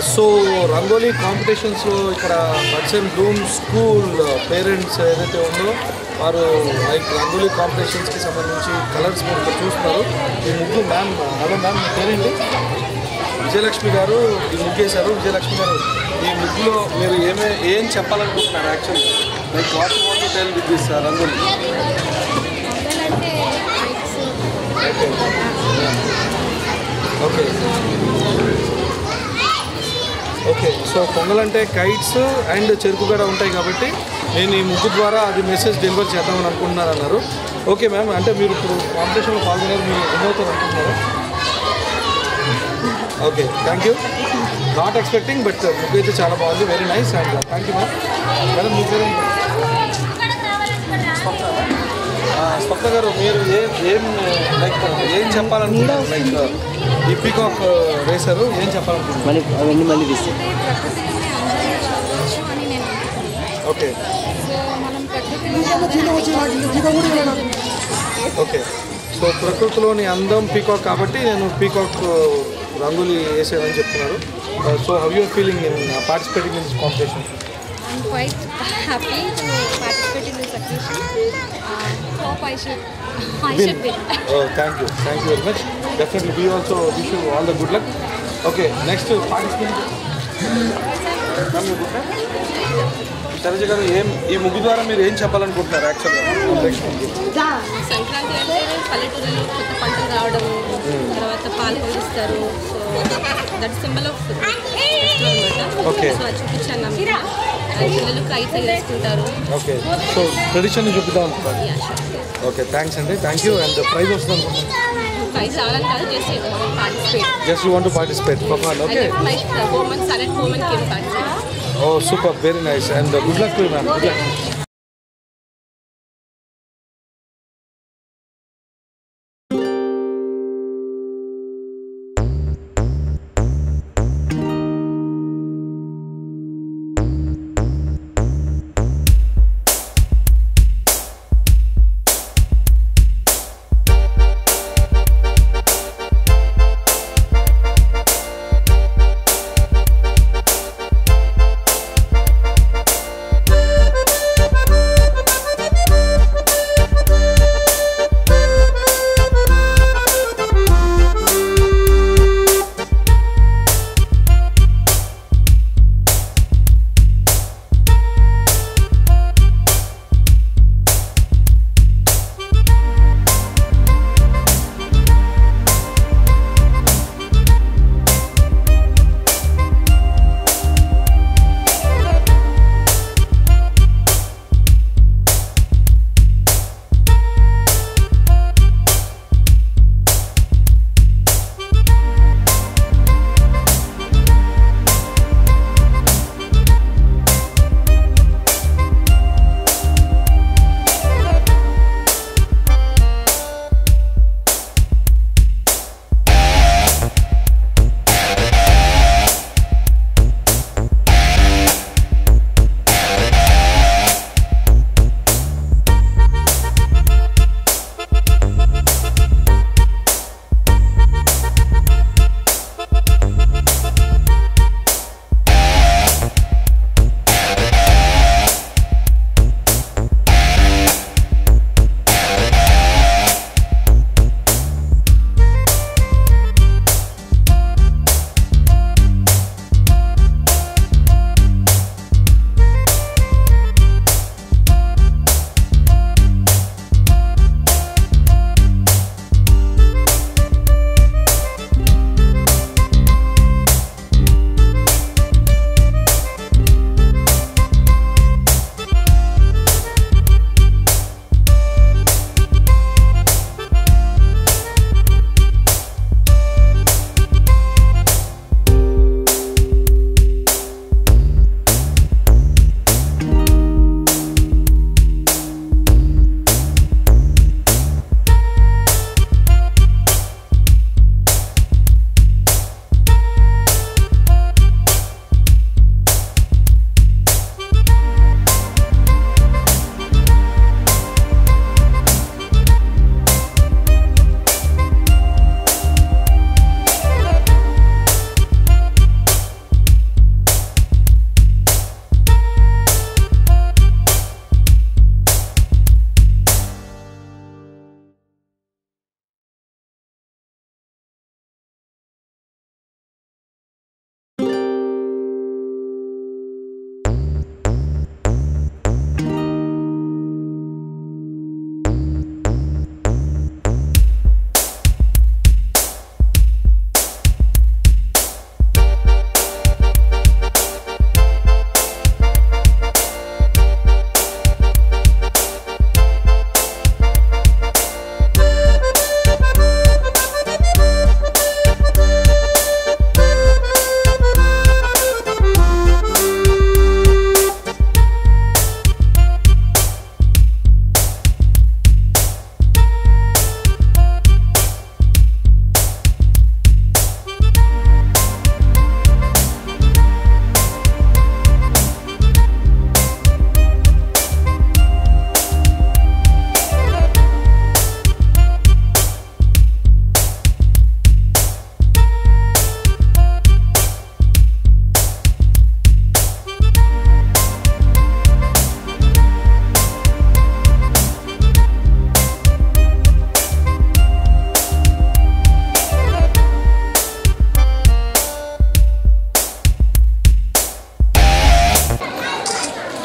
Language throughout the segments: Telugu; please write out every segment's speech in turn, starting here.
సో రంగోలీ కాంపిటీషన్స్లో ఇక్కడ బడ్సన్ బ్లూమ్ స్కూల్ పేరెంట్స్ ఏదైతే ఉందో వారు లైక్ రంగోలీ కాంపిటీషన్స్కి సంబంధించి కలర్స్ మీరు ఇక్కడ చూస్తున్నారు ఈ ముగ్గు మ్యామ్ హలో మ్యామ్ మీ పేరేంటి విజయలక్ష్మి గారు ఈ ముగ్గు వేశారు విజయలక్ష్మి గారు ఈ ముగ్గులో మీరు ఏమే ఏం చెప్పాలనుకుంటున్నారు actually like what what tell with this rangoli okay okay so Pongal అంటే కైట్స్ అండ్ చెరుకు కూడా ఉంటాయి కాబట్టి నేను ఈ ముగ్గు ద్వారా అది మెసేజ్ డెలివర్ చేద్దామని అనుకుంటున్నారు అన్నారు ఓకే మ్యామ్ అంటే మీరు ఇప్పుడు కాంపిటీషన్లో పాల్గొన్నారు మీరు ఎన్నవుతారు అనుకుంటున్నారు okay thank you not expecting but ముగ్గు అయితే చాలా బాగుంది very nice and thank you ma'am madam మీ పేరు స్వప్న గారు మీరు ఏం ఏం లైక్ ఏం చెప్పాలనుకుంటున్నారు లైక్ ఈ పీకాక్ వేశారు ఏం చెప్పాలనుకుంటున్నారు మళ్ళీ అవన్నీ మళ్ళీ తీస్తాం ప్రకృతిలోనే అందరూ కావచ్చు అని నేను అనుకుంటున్నాను ఓకే సో మనం ప్రకృతిలో ఓకే సో ప్రకృతిలోని అందం పీకాక్ కాబట్టి నేను పీకాక్ రంగులు వేసానని చెప్తున్నారు so how your feeling in participating in this competition I'm quite happy to participate in this occasion. Uh, hope I should, I should win. Thank you thank you very much definitely we also wish you all the good luck okay next participate Shailaja garu ఏం ఈ ముగ్గు ద్వారా మీరు ఏం చెప్పాలనుకుంటున్నారు యాక్చువల్గా సంక్రాంతి అంటే పల్లెటూరులో కొత్త పంటలు రావడం తర్వాత పాలు పొందిస్తారు so that symbol of festival Okay. అనమాట సో అది చూపించాను నా మీద అండ్ పిల్లలు కైట్స్ వేసుకుంటారు ఓకే సో ట్రెడిషన్ చూపిద్దాం అనుకుంటున్నారు యా షూర్ ఓకే థ్యాంక్స్ అండి థ్యాంక్ యూ అండ్ ప్రైజ్ వస్తుంది అనుకుంటున్నాను కైట్స్ రావాలని కాదు చేసి participate just you want to participate perform okay and like home and సరెట్ home and came participate oh super very nice and good luck to ma'am good luck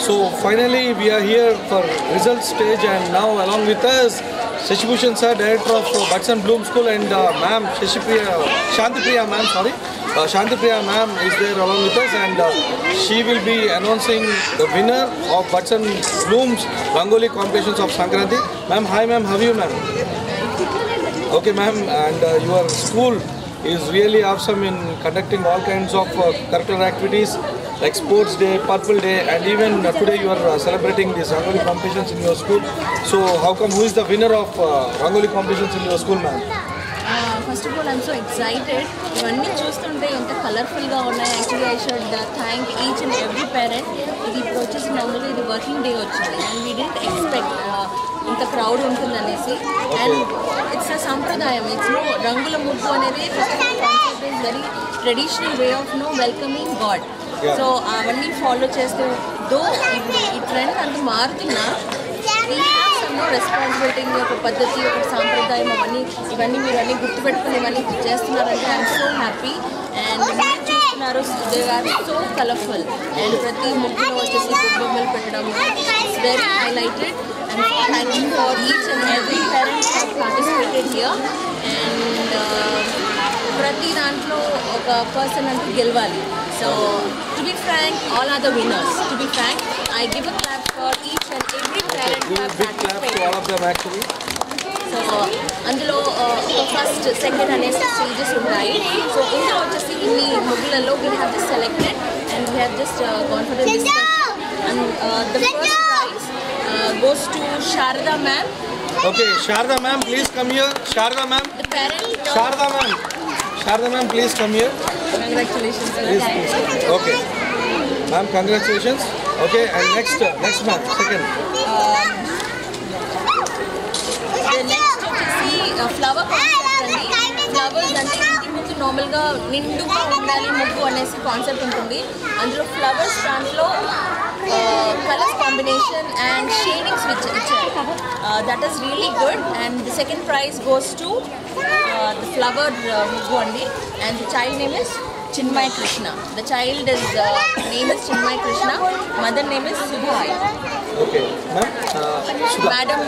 So finally we are here for result stage and now along with us Shashibhushan sir, director of uh, Buds and Bloom School and uh, ma'am Shashipriya, Shantipriya ma'am, sorry. Uh, Shantipriya ma'am is there along with us and uh, she will be announcing the winner of Buds and Blooms Rangoli competitions of Sankranti. Ma'am, hi ma'am, how are you ma'am? Okay, ma'am, and uh, your school is really awesome in conducting all kinds of uh, curricular activities like sports day, purple day, and even uh, today you are uh, celebrating these Rangoli competitions in your school. So, how come who is the winner of uh, Rangoli competitions in your school, ma'am? First of all I'm so excited ఇవన్నీ చూస్తుంటే ఎంత కలర్ఫుల్గా ఉన్నాయి actually I should thank each and every parent ఇది ఇప్పుడు వచ్చేసి నార్మల్గా ఇది వర్కింగ్ డే వచ్చింది అండ్ వీ డెంట్ ఎక్స్పెక్ట్ ఇంత క్రౌడ్ ఉంటుందనేసి అండ్ ఇట్స్ అ సంప్రదాయం ఇట్స్ నో రంగుల ముగ్గు అనేది first of all concept is very traditional way of know welcoming god so అవన్నీ ఫాలో చేస్తూ దో ఇప్పుడు ఈ ట్రెండ్ అంత మారుతున్నా we have some know responsibility ఒక పద్ధతి ఒక సాంప్రదాయం అవన్నీ ఇవన్నీ మీరు అన్నీ గుర్తుపెట్టుకుని ఇవన్నీ చేస్తున్నారంటే ఐఎమ్ సో హ్యాపీ అండ్ మీరు చూస్తున్నారు they are so colourful and ప్రతి ముగ్గులో వచ్చేసి బొమ్మలు పెట్టడం it's very highlighted and thank you for each and every parents have participated here and ప్రతి దాంట్లో ఒక పర్సన్ అంటూ గెలవాలి so to be frank all are the winners to be frank I give a clap for each and every parent Big clap to all of them actually. So అందులో ఫస్ట్ సెకండ్ అనేసి స్టేజెస్ ఉంటాయి సో ఇందులో వచ్చేసి ఇన్ని ముగ్గులలో we have just selected and we have just gone for the discussion and the first prize goes to Sharda ma'am Okay, Sharda ma'am, please come here. Sharda ma'am, the parent Sharda ma'am, Sharda ma'am, please come here. Congratulations Please, please. Okay. Ma'am, congratulations. Okay, and next, uh, next ma'am, second. Next వచ్చేసి ఫ్లవర్ కాన్సెప్ట్ అండి ఫ్లవర్స్ అంటే ఇంటి ముందు నార్మల్గా నిండుగా ఉండాలి ముగ్గు అనేసి కాన్సెప్ట్ ఉంటుంది అందులో ఫ్లవర్స్ దాంట్లో colours combination and shadings which ఇచ్చారు that is really good and the second prize goes to the flower ముగ్గు అండి and the child name is Chinmay Krishna the child is name is Chinmay Krishna mother name is Subhai Okay, ma'am. Uh, Sudha. Madam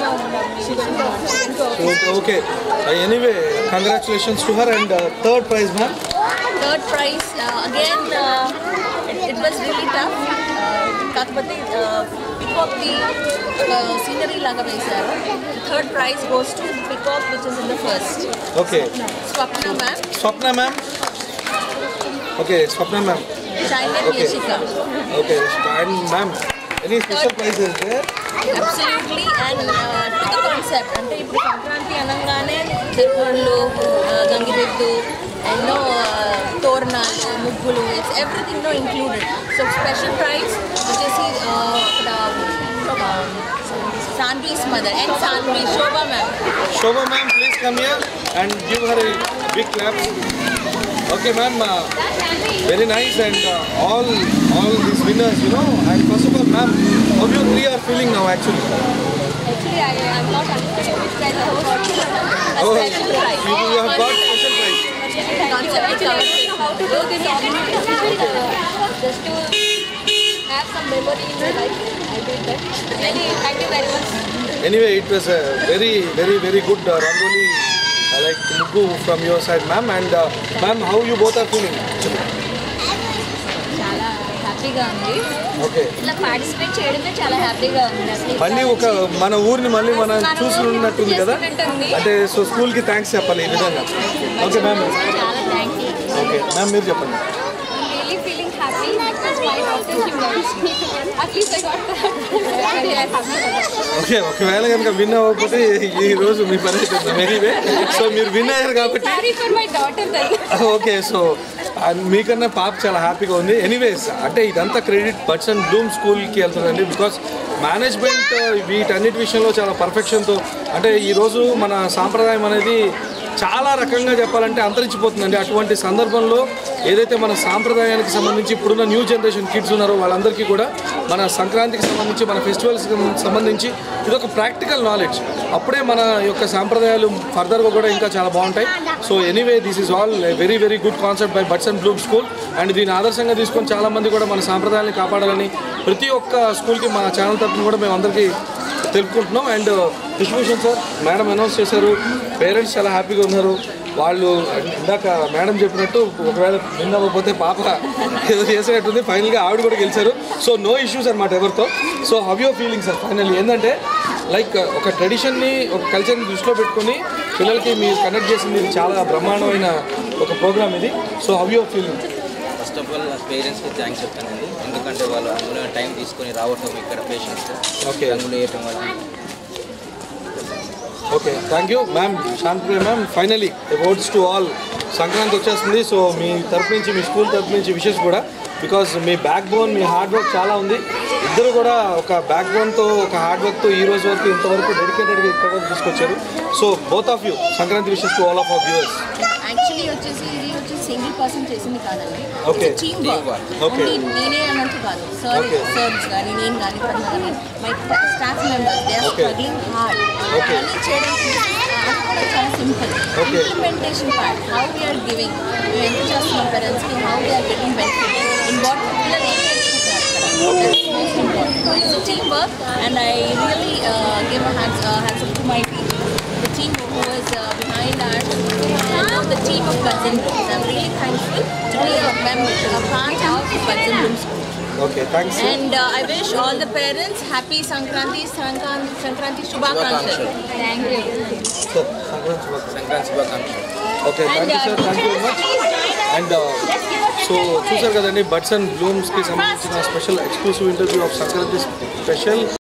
Okay, okay. Uh, anyway, congratulations to her and uh, third prize, ma'am. Third prize again it was really tough కాకపోతే పికాక్ది సీనరీ లాగా వేశారు third prize goes to peacock which is in the first Okay. Swapna ma'am Swapna, ma'am. Okay, Swapna, ma'am. Child Okay. Yashika Okay, and ma'am, any special prizes there? Absolutely and to the concept అంటే ఇప్పుడు సంక్రాంతి అనగానే చెరువుళ్ళు గంగిరెద్దు ఎన్నో uh, తోరణాలు ముగ్గులు it's everything know included so special prize వచ్చేసి uh, అక్కడ Sanvi's mother and Sanvi Shobha ma'am Shobha, ma'am, please come here and give her a big clap. Okay, ma'am. Uh, very nice and uh, all all these winners, you know. And first of all, ma'am, how you three are feeling now actually? Actually, I am not understanding which prize I got. Oh, special prize. you, you have got special prize. Concept Actually, I don't know how to do this organization. Uh, just to have some memory in my life, I did that. Really, thank you very much. Anyway, it was a very, very, very good uh, Rangoli, uh, like Muggu from your side, ma'am. And uh, ma'am, how you both are feeling? Actually? చాలా హ్యాపీగా ఉంది Okay. ఇట్లా పార్టిసిపేట్ చేయడమే చాలా హ్యాపీగా ఉంది అసలు మళ్ళీ ఒక మన ఊరిని మళ్ళీ మనం చూసుకున్నట్టుంది కదా అంటే సో స్కూల్కి థ్యాంక్స్ చెప్పాలి ఈ విధంగా ఓకే మ్యామ్ చాలా థ్యాంక్ యూ ఓకే మ్యామ్ మీరు చెప్పండి really feeling happy because my daughter she wants me at least I got okay ఒకవేళ కనుక విన్ అవ్వకపోతే ఈ రోజు మీ పని అయిపోతుంది వెరీవే సో మీరు విన్ అయ్యారు కాబట్టి sorry for my daughter then okay so మీకన్నా పాప చాలా హ్యాపీగా ఉంది ఎనీవేస్ అంటే ఇదంతా క్రెడిట్ బట్స్ అండ్ బ్లూమ్ స్కూల్కి వెళ్తుందండి బికాస్ మేనేజ్మెంట్ వీటన్నిటి విషయంలో చాలా పర్ఫెక్షన్తో అంటే ఈరోజు మన సాంప్రదాయం అనేది చాలా రకంగా చెప్పాలంటే అంతరించిపోతుందండి అటువంటి సందర్భంలో ఏదైతే మన సాంప్రదాయానికి సంబంధించి ఇప్పుడున్న న్యూ జనరేషన్ కిడ్స్ ఉన్నారో వాళ్ళందరికీ కూడా మన సంక్రాంతికి సంబంధించి మన ఫెస్టివల్స్కి సంబంధించి ఇది ఒక ప్రాక్టికల్ నాలెడ్జ్ అప్పుడే మన యొక్క సాంప్రదాయాలు ఫర్దర్గా కూడా ఇంకా చాలా బాగుంటాయి so anyway this is all very very good concept by buds and bloom school and దీని ఆదర్శంగా తీసుకొని చాలామంది కూడా మన సాంప్రదాయాన్ని కాపాడాలని ప్రతి ఒక్క స్కూల్కి మా ఛానల్ తరఫున కూడా మేము అందరికీ తెలుపుకుంటున్నాం and distribution sir madam announce చేశారు పేరెంట్స్ చాలా హ్యాపీగా ఉన్నారు వాళ్ళు ఇందాక మేడం చెప్పినట్టు ఒకవేళ విన్ అవ్వకపోతే పాప ఏదో చేసేటట్టుంది ఫైనల్గా ఆవిడ కూడా గెలిచారు సో నో ఇష్యూస్ అనమాట ఎవరితో so how your feeling sir finally ఏంటంటే లైక్ ఒక ట్రెడిషన్ని ఒక కల్చర్ని దృష్టిలో పెట్టుకొని పిల్లలకి మీరు కనెక్ట్ చేసింది ఇది చాలా బ్రహ్మాండమైన ఒక ప్రోగ్రామ్ ఇది so how your feeling first of all పేరెంట్స్కి థ్యాంక్స్ చెప్తానండి ఎందుకంటే వాళ్ళు అందులో టైం తీసుకొని రావటం ఇక్కడ పేషెంట్స్ Okay. రంగులు వేయటం వల్ల okay thank you ma'am Shantipriya ma'am finally awards to all Sankranti వచ్చేస్తుంది సో మీ తరపు నుంచి మీ స్కూల్ తరపు నుంచి విషెస్ కూడా బికాస్ మీ బ్యాక్ బోన్ మీ హార్డ్ వర్క్ చాలా ఉంది ఇద్దరు కూడా ఒక బ్యాక్ బోన్తో ఒక హార్డ్ వర్క్తో ఈ రోజు వరకు ఇంతవరకు డెడికేటెడ్గా ఇక్కడ వరకు తీసుకొచ్చారు so both of you Sankranti wishes to all of of viewers actually వచ్చేసి ఇది వచ్చేసి సింగిల్ పర్సన్ చేసింది కాదండి Okay. Team Team work work. Okay. Only నేనే అన్నట్టు కాదు సార్ Okay. సర్స్ కానీ నేను కానీ పద్మ కానీ my staff members they are Okay. Struggling hard Okay. అన్నీ చేయడానికి అది కూడా చాలా simple Okay. Implementation part how we are giving మేము ఎంత చేస్తున్నాం పేరెంట్స్కి how we are getting benefit in what పిల్లలు ఏం నేర్చుకుంటున్నారు ఇక్కడ that's most important it's team work and I really give hands hands up to my team the team who was uh, behind us, and the team of Buds and Blooms. I'm really thankful to be a member, a part of Buds and Blooms. Okay thanks And uh, I wish all the parents happy Sankranti, Sankranti, Sankranti Shubhakanksha. Thank you. Sir Sankranti శుభాకాంక్షలు. సంక్రాంతి శుభాకాంక్షలు okay thank you sir thank you very much and so చూసారు కదండి బడ్స్ అండ్ బ్లూమ్స్కి సంబంధించిన special exclusive interview of Sankranti special